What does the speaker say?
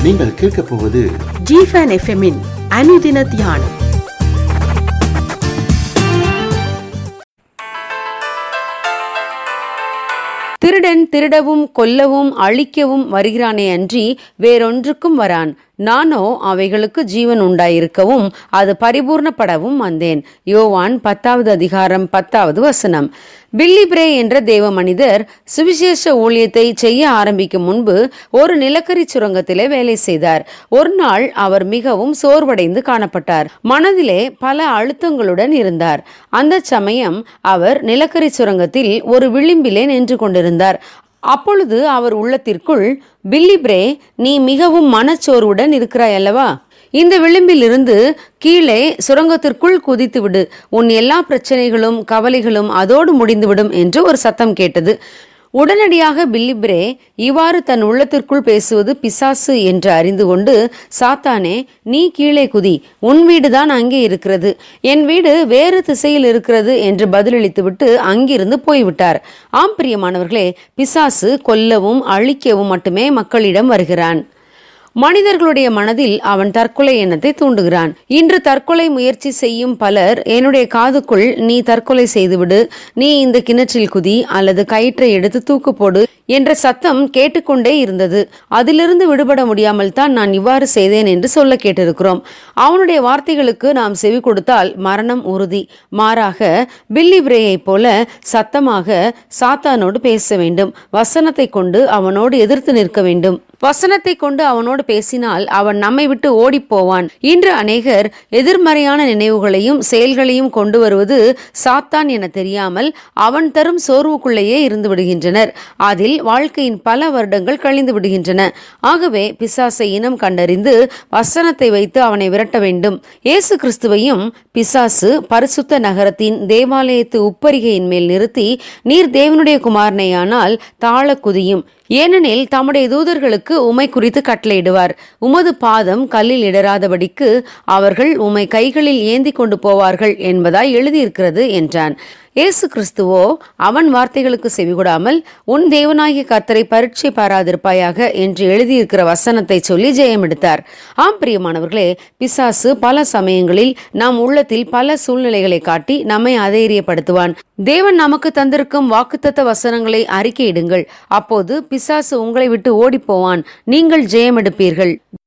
நீங்கள் கேட்கப் போவது ஜிஃபன் எஃப்எம்மின் அனுதின தியானம் திருடன் திருடவும் கொல்லவும் அழிக்கவும் வருகிறானே அன்றி வேறொன்றுக்கும் வரான் நானோ அவைகளுக்கு ஜீவன் உண்டாயிருக்கவும் அது பரிபூர்ணப்படவும் வந்தேன் யோவான் பத்தாவது அதிகாரம் பத்தாவது வசனம் பில்லி பிரே என்ற தேவ மனிதர் சுவிசேஷ ஊழியத்தை செய்ய ஆரம்பிக்கும் முன்பு ஒரு நிலக்கரி சுரங்கத்திலே வேலை செய்தார் ஒரு நாள் அவர் மிகவும் சோர்வடைந்து காணப்பட்டார் மனதிலே பல அழுத்தங்களுடன் இருந்தார் அந்த சமயம் அவர் நிலக்கரி சுரங்கத்தில் ஒரு விளிம்பிலே நின்று கொண்டிருந்தார் அப்பொழுது அவர் உள்ளத்திற்குள் பில்லி பிரே நீ மிகவும் மனச்சோர்வுடன் இருக்கிறாய் அல்லவா இந்த விளிம்பிலிருந்து கீழே சுரங்கத்திற்குள் குதித்து விடு உன் எல்லா பிரச்சனைகளும் கவலைகளும் அதோடு முடிந்துவிடும் என்று ஒரு சத்தம் கேட்டது உடனடியாக பில்லிப்ரே இவ்வாறு தன் உள்ளத்திற்குள் பேசுவது பிசாசு என்று அறிந்து கொண்டு சாத்தானே நீ கீழே குதி உன் வீடுதான் அங்கே இருக்கிறது என் வீடு வேறு திசையில் இருக்கிறது என்று பதிலளித்துவிட்டு அங்கிருந்து போய்விட்டார் ஆம் பிரியமானவர்களே பிசாசு கொல்லவும் அழிக்கவும் மட்டுமே மக்களிடம் வருகிறான் மனிதர்களுடைய மனதில் அவன் தற்கொலை எண்ணத்தை தூண்டுகிறான் இன்று தற்கொலை முயற்சி செய்யும் பலர் என்னுடைய காதுக்குள் நீ தற்கொலை செய்துவிடு நீ இந்த கிணற்றில் குதி அல்லது கயிற்றை எடுத்து தூக்கு போடு என்ற சத்தம் கேட்டுக்கொண்டே இருந்தது அதிலிருந்து விடுபட முடியாமல் தான் நான் இவ்வாறு செய்தேன் என்று சொல்ல கேட்டிருக்கிறோம் அவனுடைய வார்த்தைகளுக்கு நாம் செவி கொடுத்தால் மரணம் உறுதி மாறாக பில்லி பிரேயை போல சத்தமாக சாத்தானோடு பேச வேண்டும் வசனத்தை கொண்டு அவனோடு எதிர்த்து நிற்க வேண்டும் வசனத்தை கொண்டு அவனோடு பேசினால் அவன் நம்மை விட்டு ஓடிப் போவான் இன்று அநேகர் எதிர்மறையான நினைவுகளையும் செயல்களையும் கொண்டு வருவது சாத்தான் என தெரியாமல் அவன் தரும் சோர்வுக்குள்ளேயே இருந்து விடுகின்றனர் அதில் வாழ்க்கையின் பல வருடங்கள் கழிந்து விடுகின்றன ஆகவே பிசாசை இனம் கண்டறிந்து வசனத்தை வைத்து அவனை விரட்ட வேண்டும் இயேசு கிறிஸ்துவையும் பிசாசு பரிசுத்த நகரத்தின் தேவாலயத்து உப்பரிகையின் மேல் நிறுத்தி நீர் தேவனுடைய குமாரனையானால் தாழ குதியும் ஏனெனில் தம்முடைய தூதர்களுக்கு உமை குறித்து கட்டளையிடுவார் உமது பாதம் கல்லில் இடராதபடிக்கு அவர்கள் உமை கைகளில் ஏந்தி கொண்டு போவார்கள் என்பதாய் எழுதியிருக்கிறது என்றான் இயேசு கிறிஸ்துவோ அவன் வார்த்தைகளுக்கு செவிகொடாமல் உன் தேவனாகிய கர்த்தரை பரீட்சை பாராதிருப்பாயாக என்று எழுதியிருக்கிற வசனத்தை சொல்லி ஜெயம் எடுத்தார் ஆம் பிரியமானவர்களே பிசாசு பல சமயங்களில் நாம் உள்ளத்தில் பல சூழ்நிலைகளை காட்டி நம்மை அதைரியப்படுத்துவான் தேவன் நமக்கு தந்திருக்கும் வாக்குத்தத்த வசனங்களை அறிக்கையிடுங்கள் அப்போது பிசாசு உங்களை விட்டு ஓடிப்போவான் நீங்கள் ஜெயம் எடுப்பீர்கள்